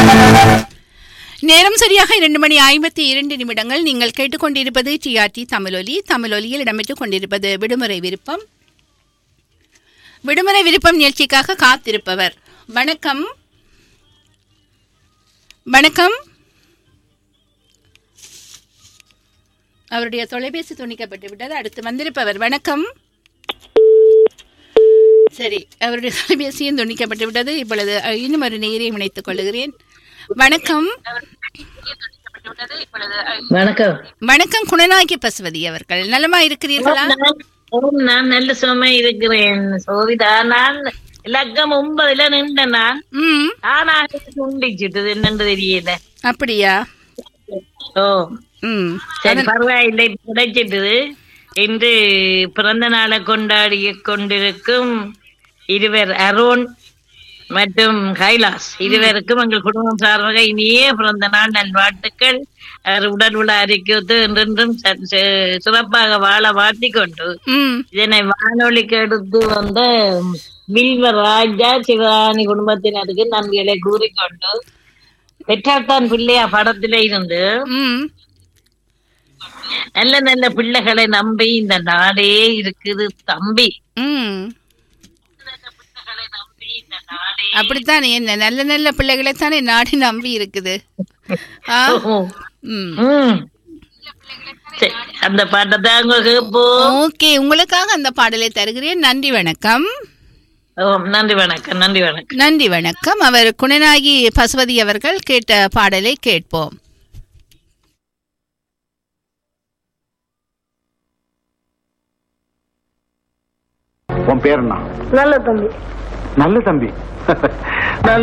நேரம் சரியாக இரண்டு மணி ஐம்பத்தி இரண்டு நிமிடங்கள் நீங்கள் கேட்டுக்கொண்டிருப்பது டிஆர்டி தமிழொலி தமிழொலியில் இடம்பெற்றுக் கொண்டிருப்பது விடுமுறை விருப்பம் விடுமுறை விருப்பம் நிகழ்ச்சிக்காக காத்திருப்பவர் வணக்கம் வணக்கம் அவருடைய தொலைபேசி துணிக்கப்பட்டு விட்டது அடுத்து வந்திருப்பவர் வணக்கம் சரி அவருடைய தொலைபேசியும் துணிக்கப்பட்டு விட்டது இப்பொழுது அஹ், இன்னும் ஒரு நேரையும் இணைத்துக் கொள்கிறேன் வணக்கம் வணக்கம் வணக்கம் குணநாயகி பசுவதி அவர்கள் நலமா இருக்கிறீர்களா நான் ஓம், நான் நல்ல சுமை இருக்கிறேன் சோவிதா நான் இலக்கம் ஒன்பதுல நின்ற நான் ம் ஆனா துண்டிச்சுட்டு என்னன்னு தெரியல அப்படியா ஓ ம் சரி பரவாயில்லை கிடைச்சிட்டு இன்று பிறந்த நாளை கொண்டாடி கொண்டிருக்கும் இருவர் அருண் மற்றும் கைலாஸ் இருவருக்கும் எங்கள் குடும்பம் சார்பாக இனியே பிறந்த நாள் நல்வாழ்த்துக்கள் அவர் உடல் உள்ள அறிக்கை என்றென்றும் ச- ச- சிறப்பாக வாழ வாழ்த்திக் கொண்டு ம் இதனை வானொலிக்கு எடுத்து வந்த வில்வ ராஜா சிவராணி குடும்பத்தினருக்கு நன்றிகளை கூறிக்கொண்டு பெற்றாத்தான் பிள்ளையா படத்தில இருந்து ம் நல்ல நல்ல பிள்ளைகளை நம்பி இந்த நாடே இருக்குது தம்பி ம் அப்படித்தான் என்ன நல்ல நல்ல பிள்ளைகளை தானே நாடு நம்பி இருக்குது ஆ ம் ம். சரி, அந்த பாட்டை தான் கேட்போம் ஓகே உங்களுக்காக அந்த பாடலை தருகிறேன் நன்றி வணக்கம் ஓம், நன்றி வணக்கம் நன்றி வணக்கம் நன்றி வணக்கம் அவர் குணநாயகி பசுவதி அவர்கள் கேட்ட பாடலை கேட்போம் உன் பேர் என்ன நல்ல தம்பி நல்ல தம்பி